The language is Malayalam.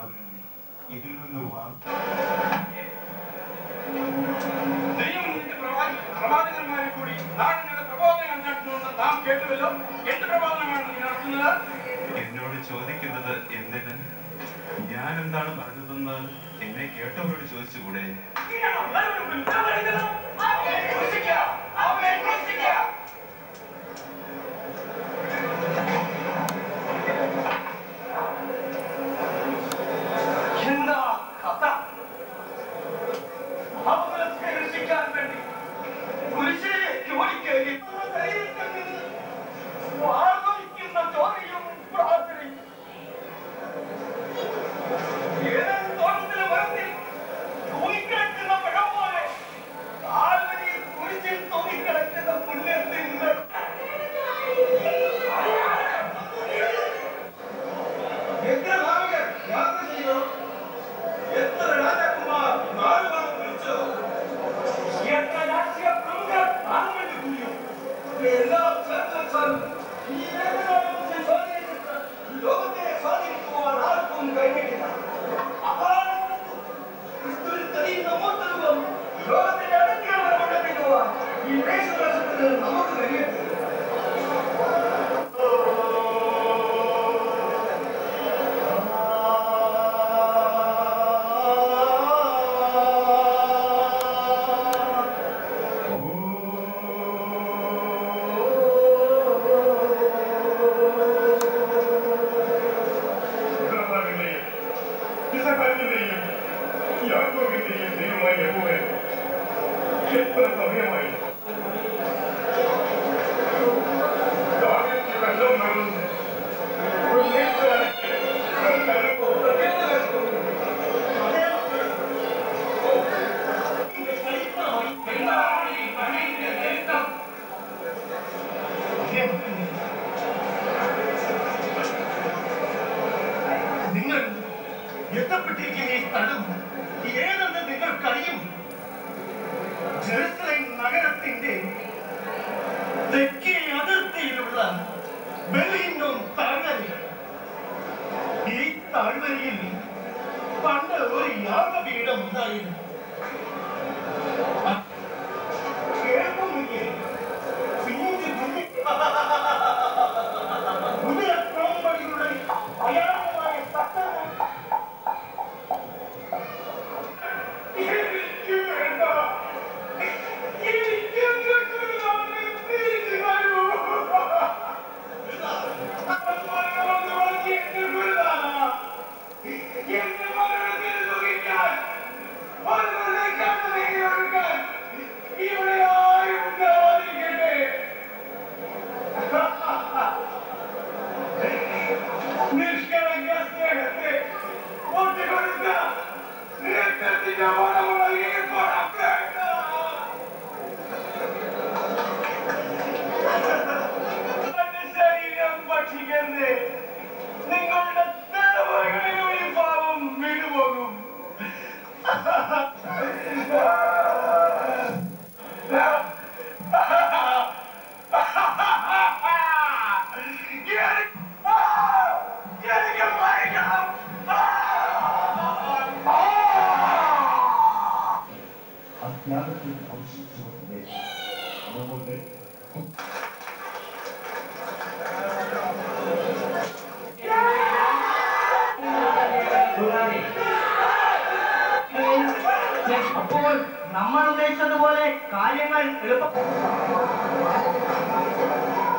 പ്രതാപനെ ഇതിൽ നിന്ന് വാങ്ങി ദൈവം നിന്റെ പ്രവാച- പ്രവാചകന്മാരെ കൂടി നാടിനുള്ള പ്രബോധനം നടത്തുമെന്ന് നാം കേട്ടുവല്ലോ എന്ത് പ്രബോധനമാണ് നീ നടത്തുന്നത് എന്നോട് ചോദിക്കുന്നത് എന്തിന് ഞാൻ എന്താണ് പറഞ്ഞതെന്ന് എന്നെ കേട്ടവരോട് ചോദിച്ചുകൂടെ ഇങ്ങനെയാണോ എല്ലാവരും മുമ്പിൽ ഉത്തരം പറയുന്നത്? അവനെ ക്രൂശിക്കുക! അവനെ ക്രൂശിക്കുക! എന്താ കഥ അവനെ രക്ഷിക്കാൻ വേണ്ടി കുരിശിലേക്ക് ഓടിക്കേറി ശരീരത്തിൽ നിന്ന് വാർന്നൊലിക്കുന്ന ചോരയും പ്രാർത്ഥനയും ഏതെങ്കിലും തോട്ടത്തിലെ മരത്തിൽ തൂങ്ങിക്കിടക്കുന്ന പഴം പോലെ കാൽവരിയിൽ കുരിശിൽ തൂങ്ങിക്കിടക്കുന്ന പുണ്യത്തിന്റെ എത്ര നാവികർ യാത്ര ചെയ്തോ എത്ര രാജാക്കന്മാർ നാടുകാലം വിളിച്ചോ എത്ര രാഷ്ട്രീയ പ്രമുഖർ പാർലമെന്റ് കൂടിയോ എല്ലാം ചേർത്ത് വെച്ചാൽ ഈ വേദനാലോകത്തെ സ്വാധീനിച്ചിട്ട് ലോകത്തെ സ്വാധീനിക്കുവാൻ ആർക്കും കഴിഞ്ഞിട്ടില്ല അതാണ് ക്രിസ്തുവിൽ തെളിയുന്ന മൂത്തരൂപം ലോകത്തിന്റെ അടക്കിയവരെ കൊണ്ടെത്തിക്കുവാൻ ഈ ദേശദേശത്തിന് നമുക്ക് കഴിയട്ടെ ഇബ്രാഹിമിന്റെയും ഇസഹാക്കിന്റെയും യാക്കോബിന്റെയും ദൈവമായ യഹോവേ, എത്ര സമയമായി ദാവീദിന്റെ വെള്ളം നൽകുന്നു. ഒരു നെയ്ത്തുകാരന് ഒരു കരുപ്പോ നിങ്ങൾ എത്തപ്പെട്ടിരിക്കുന്ന ഈ സ്ഥലം ഏതെന്ന് നിങ്ങൾക്കറിയും ജെറുസലേം നഗരത്തിന്റെ തെക്കേ അതിർത്തിയിലുള്ള ബെലിന്നോം താഴ്വരയിൽ ഈ താഴ്വരയിൽ പണ്ട് ഒരു യാഗപീഠം ഉണ്ടായിരുന്നു അ- കേൾക്കുന്നില്ലേ പിഞ്ചു കുഞ്ഞി കുതിരക്കോമ്പടിയുടെ ഭയാനകമായ ശബ്ദങ്ങൾ എനിക്ക് വേണ്ട എനിക്ക് അങ്ങോട്ടുള്ളവനെ തിരിച്ചു തരൂ മരണമൊന്ന് പറഞ്ഞ് എന്റെ ഗുരുനാഥ, എന്റെ മരണത്തിൽ സുഖിക്കാൻ ഒരു കണ്ണുനീരൊഴുക്കാൻ ഇവിടെ ആരും ഉണ്ടാവാതിരിക്കട്ടെ നിഷ്കളങ്ക സ്നേഹത്തെ ഒറ്റുകൊടുത്ത രക്തത്തിന്റെ മണമുള്ള ഈ പണം വേണ്ട. എന്റെ ശരീരം ഭക്ഷിക്കരുത് നിങ്ങളുടെ തലമുറകളിലും ഈ പാവം വീണുപോകും എനിക്ക് മരിക്കണം അജ്ഞാനത്തിൽ ഘോഷിച്ചുകൊണ്ട് നമ്മുടെ അപ്പോൾ നമ്മൾ ഉദ്ദേശിച്ചതുപോലെ കാര്യങ്ങൾ എളുപ്പം